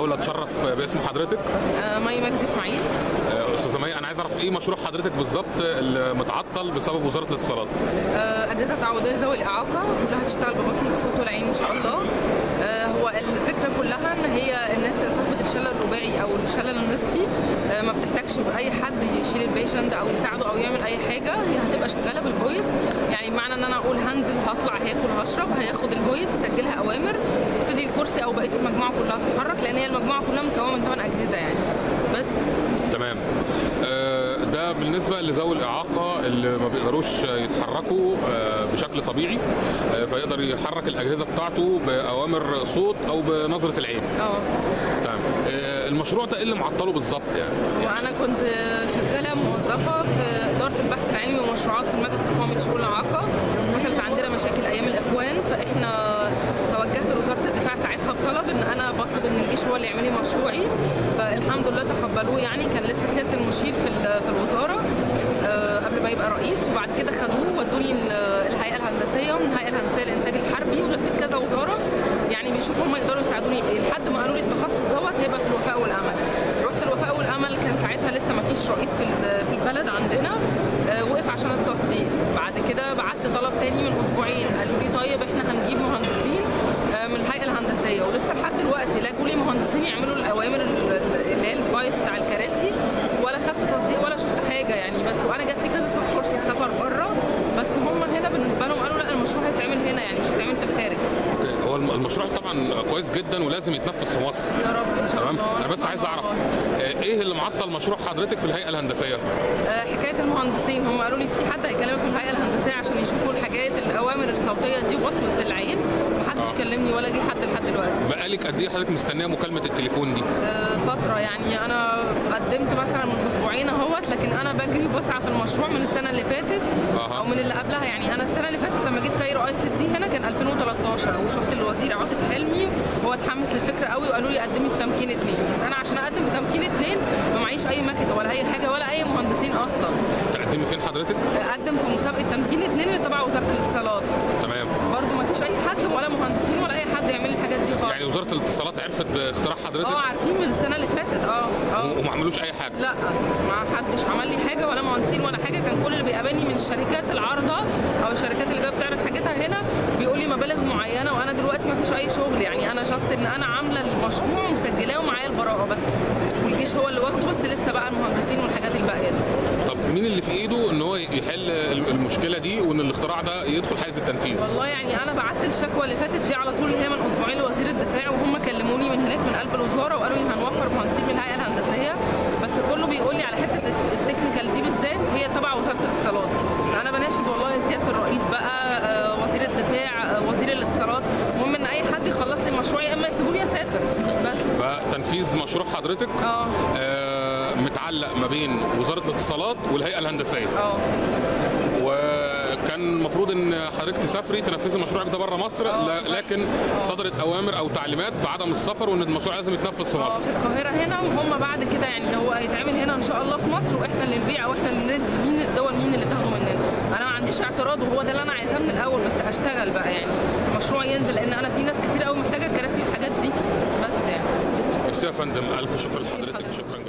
الاول اتشرف باسم حضرتك آه، مي مجدي اسماعيل آه، استاذه مي انا عايز اعرف ايه مشروع حضرتك بالظبط اللي متعطل بسبب وزاره الاتصالات آه، اجهزه تعويضيه ذوي الاعاقه كلها هتشتغل ببصمه الصوت والعين ان شاء الله آه، هو الفكره كلها ان هي الناس صاحبه الشلل الرباعي او الشلل النصفي آه، ما بتحتاجش باي حد يشيل البيشنت او يساعده او يعمل اي حاجه هي هتبقى شغاله بالفويس يعني بمعنى ان انا اقول هنزل هطلع هاكل هشرب هياخد الفويس يسجلها اوامر يبتدي الكرسي او بقيه المجموعه كلها تتحرك لان هي المجموعه كلها مكونه من 8 اجهزه يعني بس تمام آه، ده بالنسبه لذوي الاعاقه اللي ما بيقدروش يتحركوا آه، بشكل طبيعي آه، فيقدر يحرك الاجهزه بتاعته باوامر صوت او بنظره العين اه تمام آه، المشروع ده ايه اللي معطله بالظبط يعني وانا كنت شغاله موظفه في اداره البحث العلمي والمشروعات في المجلس القومي لشؤون الاعاقه حصلت عندنا مشاكل ايام الاخوان فاحنا توجهت لوزاره الدفاع ساعتها بطلب ان انا بطلب ان الجيش هو اللي يعمل لي مشروعي فالحمد لله تقبلوه يعني كان لسه سياده المشير في ال- في الوزاره آه، قبل ما يبقى رئيس وبعد كده خدوه ودوني ال- الهيئه الهندسيه ومن الهيئه الهندسيه للانتاج الحربي ولفيت كذا وزاره يعني بيشوفوا هم يقدروا يساعدوني بايه لحد ما قالوا لي التخصص دوت هيبقى في الوفاء والامل رحت الوفاء والامل كان ساعتها لسه ما فيش رئيس في ال- في البلد عندنا آه، وقف عشان التصديق بعد كده بعت طلب تاني من اسبوعين قالوا لي طيب احنا هنجيب مهندسين آه، من الهيئه الهندسيه ولسه لحد دلوقتي لا جولي مهندسين يعملوا الاوامر ال- ال- اللي هي الديفايس بتاع الكراسي ولا خدت تصديق ولا شفت حاجه يعني بس وانا جات لي كذا فرصه سفر بره بس هم هنا بالنسبه لهم قالوا لا المشروع هيتعمل هنا يعني مش هيتعمل في الخارج هو الم- المشروع طبعا كويس جدا ولازم يتنفذ في مصر يا رب ان شاء تمام الله انا بس عايز اعرف آه، ايه اللي معطل مشروع حضرتك في الهيئه الهندسيه آه، حكايه المهندسين هم قالوا لي في حد هيكلمك من الهيئه الهندسيه عشان يشوفوا الحاجات الاوامر الصوتيه دي وبصمه العين محدش آه. كلمني ولا جه حد لحد دلوقتي بقالك قد ايه حضرتك مستنيه مكالمه التليفون دي آه، فتره يعني انا قدمت مثلا من اسبوعين اهوت لكن انا بجري بسعى في المشروع من السنه اللي فاتت أها. او من اللي قبلها يعني انا السنه اللي فاتت لما جيت كايرو اي سي تي هنا كان 2013 وشفت الوزير عاطف حلمي هو اتحمس للفكره قوي وقالوا لي قدمي في تمكين اتنين بس انا عشان اقدم في تمكين اتنين ما معيش اي ماكت ولا اي حاجه ولا اي مهندسين اصلا تقدمي فين حضرتك اقدم في مسابقه تمكين اتنين اللي تبع وزاره الاتصالات تمام برضو ما فيش اي حد ولا مهندسين ولا اي حد يعمل لي الحاجات دي خالص يعني وزاره الاتصالات عرفت باقتراح اه حضرتك عارفين من السنه اللي فاتت اه اه وما عملوش اي حاجه لا ما حدش عمل لي حاجه ولا مهندسين ولا حاجه كان كل اللي بيقابلني من الشركات العارضه او الشركات اللي جايه بتعرض حاجتها هنا بيقول لي مبالغ معينه وانا دلوقتي ما فيش اي شغل يعني انا جاست ان انا عامله المشروع ومسجلاه ومعايا البراءه بس والجيش هو اللي واخده بس لسه بقى المهندسين والحاجات الباقيه دي طب مين اللي في ايده ان هو يحل المشكله دي وان الاختراع ده يدخل حيز التنفيذ والله يعني انا بعت الشكوى اللي فاتت دي على طول اللي هي من اسبوعين لوزير الدفاع وهم كلموني من هناك من قلب الوزاره وقالوا لي هنوفر مهندسين من الهيئه الهندسيه بس كله بيقول لي على حته التكنيكال دي بالذات هي تبع وزاره الاتصالات انا بناشد والله سياده الرئيس بقى آه، وزير الدفاع آه، وزير الاتصالات المهم ان اي حد يخلص لي مشروعي اما يسيبوا لي اسافر بس فتنفيذ مشروع حضرتك اه آه، متعلق ما بين وزاره الاتصالات والهيئه الهندسيه اه وكان المفروض ان حضرتك تسافري تنفذي مشروعك ده بره مصر آه. لا- لكن صدرت اوامر او تعليمات بعدم السفر وان المشروع لازم يتنفذ في اه مصر في القاهره هنا وهم بعد كده يعني هو هيتعمل هنا ان شاء الله في مصر واحنا اللي نبيع واحنا اللي ندي مين الدول مين اللي تاخده مننا انا ما عنديش اعتراض وهو ده اللي انا عايزاه من الاول بس اشتغل بقى يعني المشروع ينزل لان انا في ناس كتير قوي محتاجه الكراسي والحاجات دي بس يعني ميرسي يا فندم الف شكر ميرسي لحضرتك لحضرتك. شكرا